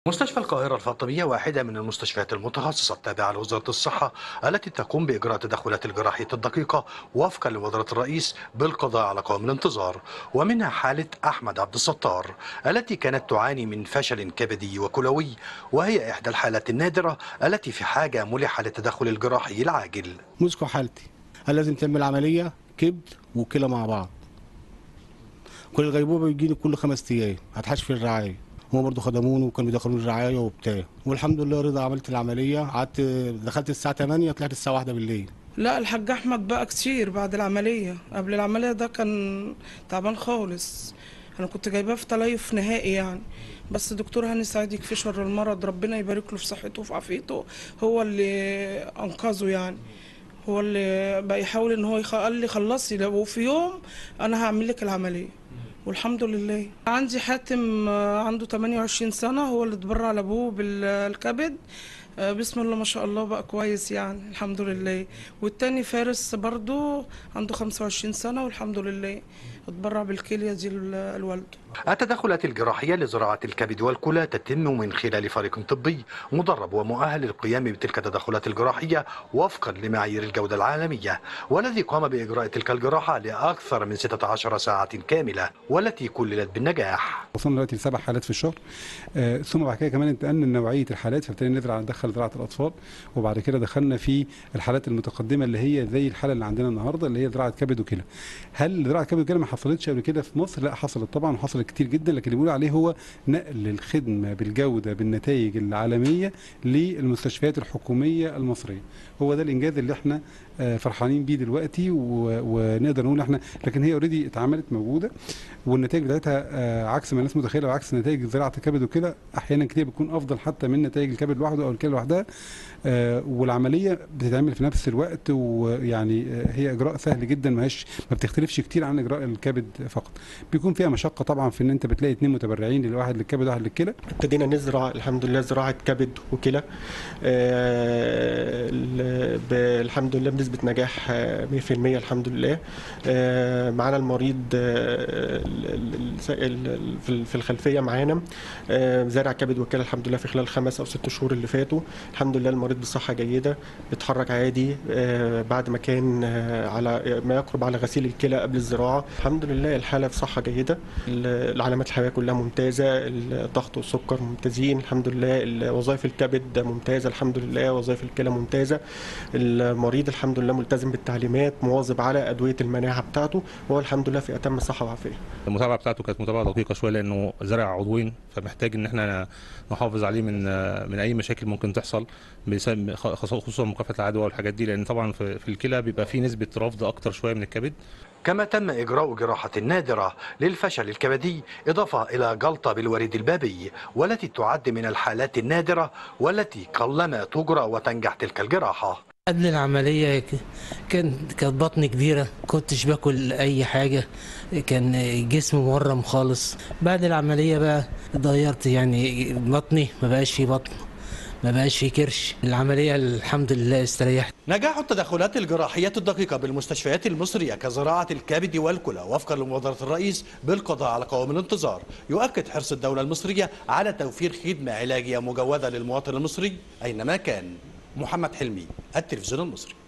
مستشفى القاهرة الفاطمية واحدة من المستشفيات المتخصصة التابعة لوزارة الصحة التي تقوم بإجراء التدخلات الجراحية الدقيقة وفقا لوزارة الرئيس بالقضاء على قوام الانتظار ومنها حالة أحمد عبد الستار التي كانت تعاني من فشل كبدي وكلوي وهي إحدى الحالات النادرة التي في حاجة ملحة للتدخل الجراحي العاجل مسكوا حالتي قال لازم تعمل عمليه كبد وكلى مع بعض كل الغيبوبه بيجيني كل خمس ايام هتحش في الرعايه هما برضه خدموني وكانوا بيدخلوني الرعايه وبتاع والحمد لله رضا عملت العمليه قعدت دخلت الساعه 8 طلعت الساعه 1 بالليل لا الحاج احمد بقى كتير بعد العمليه قبل العمليه ده كان تعبان خالص انا كنت جايباه في تليف نهائي يعني بس دكتور هاني سعيد يكفي شر المرض ربنا يبارك له في صحته وفي عافيته هو اللي انقذه يعني هو اللي بقى يحاول ان هو يخ... قال لي خلصي لو في يوم انا هعمل لك العمليه والحمد لله عندي حاتم آه، عنده 28 سنه هو اللي اتبرع لابوه بالكبد آه، بسم الله ما شاء الله بقى كويس يعني الحمد لله والتاني فارس برضو عنده 25 سنه والحمد لله اتبرع بالكليه دي ل- لوالده التدخلات الجراحية لزراعة الكبد والكلى تتم من خلال فريق طبي مدرب ومؤهل للقيام بتلك التدخلات الجراحية وفقا لمعايير الجودة العالمية والذي قام بإجراء تلك الجراحة لأكثر من 16 ساعة كاملة والتي كللت بالنجاح وصلنا دلوقتي لسبع حالات في الشهر آه ثم بعد كده كمان انتقلنا لنوعيه الحالات فابتدينا نزرع ندخل زراعه الاطفال وبعد كده دخلنا في الحالات المتقدمه اللي هي زي الحاله اللي عندنا النهارده اللي هي زراعه كبد وكلى. هل زراعه كبد وكلى ما حصلتش قبل كده في مصر؟ لا حصلت طبعا وحصلت كتير جدا لكن اللي بيقول عليه هو نقل الخدمه بالجوده بالنتائج العالميه للمستشفيات الحكوميه المصريه. هو ده الانجاز اللي احنا آه، فرحانين بيه دلوقتي و- ونقدر نقول احنا لكن هي اوريدي اتعملت موجوده والنتائج بتاعتها آه، عكس ما الناس متخيله وعكس نتائج زراعه الكبد وكده احيانا كتير بتكون افضل حتى من نتائج الكبد لوحده او الكلى لوحدها آه، والعمليه بتتعمل في نفس الوقت ويعني آه، هي اجراء سهل جدا ما هيش ما بتختلفش كتير عن اجراء الكبد فقط بيكون فيها مشقه طبعا في ان انت بتلاقي اثنين متبرعين لواحد للكبد وواحد للكلى ابتدينا نزرع الحمد لله زراعة كبد وكلى آه، ال- ب- الحمد لله بنسبة نجاح آه، 100% الحمد لله آه، معانا المريض آه، ال- ال- ال- ال- في ال- في الخلفية معانا آه، زارع كبد وكلى الحمد لله في خلال خمس أو ست شهور اللي فاتوا الحمد لله المريض بصحة جيدة بيتحرك عادي آه، بعد ما كان آه، على ما يقرب على غسيل الكلى قبل الزراعة الحمد لله الحالة في صحة جيدة ال- العلامات الحيوية كلها ممتازة الضغط والسكر ممتازين الحمد لله ال- وظائف الكبد ممتازة الحمد لله وظائف الكلى ممتازة المريض الحمد لله ملتزم بالتعليمات مواظب على أدوية المناعة بتاعته وهو الحمد لله في أتم صحة وعافية المتابعه بتاعته كانت متابعه دقيقه شويه لانه زرع عضوين فمحتاج ان احنا نحافظ عليه من من اي مشاكل ممكن تحصل بسبب- خصوصا خصوصا مكافحه العدوى والحاجات دي لان طبعا في في الكلى بيبقى في نسبه رفض اكتر شويه من الكبد كما تم إجراء جراحة نادرة للفشل الكبدي إضافة إلى جلطة بالوريد البابي والتي تعد من الحالات النادرة والتي قلما تجرى وتنجح تلك الجراحة قبل العملية ك- كان كانت بطني كبيرة كنتش باكل أي حاجة كان جسمي مورم خالص بعد العملية بقى اتغيرت يعني بطني ما بقاش فيه بطن ما بقاش فيه كرش العملية الحمد لله استريحت نجاح التدخلات الجراحية الدقيقة بالمستشفيات المصرية كزراعة الكبد والكلى وفقا لمبادرة الرئيس بالقضاء على قوام الانتظار يؤكد حرص الدولة المصرية على توفير خدمة علاجية مجودة للمواطن المصري أينما كان محمد حلمي التلفزيون المصري